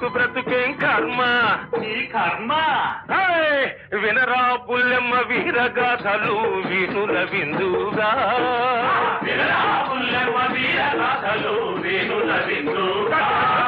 బ్రతుకేం కర్మ నీ కర్మ హాయ్! వినరా పుల్లెమ్మ వీరగాథలు వీణుల విందుగా వినరా పుల్లెమ్మ వీర గాథలు వేణుల విందుగా.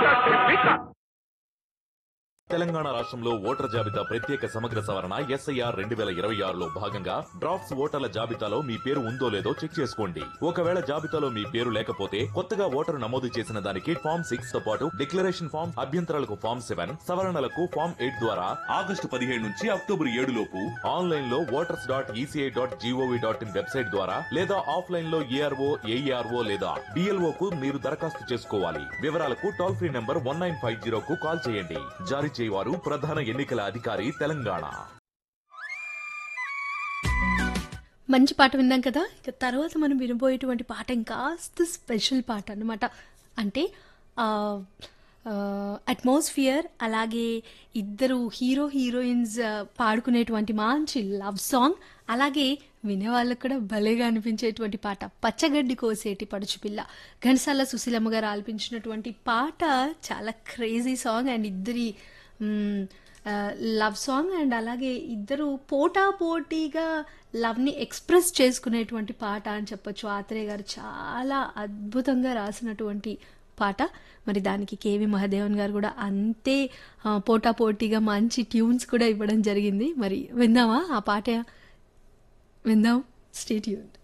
తెలంగాణ రాష్ట్రంలో ఓటర్ జాబితా ప్రత్యేక సమగ్ర సవరణ ఎస్ఐఆర్ రెండు వేల ఇరవై ఆరులో భాగంగా డ్రాఫ్ట్స్ ఓటర్ల జాబితాలో మీ పేరు ఉందో లేదో చెక్ చేసుకోండి ఒకవేళ జాబితాలో మీ పేరు లేకపోతే కొత్తగా ఓటరు నమోదు చేసిన దానికి ఫామ్ సిక్స్ తో పాటు డిక్లరేషన్ ఫామ్ అభ్యంతరాలకు ఫామ్ సెవెన్ సవరణలకు ఫామ్ ఎయిట్ ద్వారా ఆగస్టు పదిహేడు నుంచి అక్టోబర్ ఏడు లోపు ఆన్లైన్ లో voters dot ECI dot GOV dot in website ద్వారా లేదా ఆఫ్లైన్ లో ఏఆర్ఓ ఏఈఆర్ఓ లేదా డిఎల్ఓ కు మీరు దరఖాస్తు చేసుకోవాలి వివరాలకు toll free number one nine five zero కు కాల్ చేయండి జారీ చేయవారు ప్రధాన ఎన్నికల అధికారి తెలంగాణ మంచి పాట విన్నాం కదా ఇక తర్వాత మనం వినబోయేటువంటి పాట ఇంకాస్త స్పెషల్ పాట అన్నమాట అంటే అట్మాస్ఫియర్ అలాగే ఇద్దరు హీరో హీరోయిన్స్ ఆ, పాడుకునేటువంటి మంచి లవ్ సాంగ్ అలాగే వినేవాళ్ళకు కూడా భలేగా అనిపించేటువంటి పాట పచ్చగడ్డి కోసేటి పడుచుపిల్ల ఘనసాల సుశీలమ్మ గారు ఆలపించినటువంటి పాట చాలా క్రేజీ సాంగ్ అండ్ ఇద్దరి మ్, లవ్ సాంగ్ అండ్ అలాగే ఇద్దరు పోటా పోటీగా లవ్ని ఎక్స్ప్రెస్ చేసుకునేటువంటి పాట అని చెప్పొచ్చు ఆత్రేయ గారు చాలా అద్భుతంగా రాసినటువంటి పాట మరి దానికి కేవి మహాదేవన్ గారు కూడా అంతే ఆ, పోటా పోటీగా మంచి ట్యూన్స్ కూడా ఇవ్వడం జరిగింది మరి విందామా ఆ పాట విందాం స్టేట్యూన్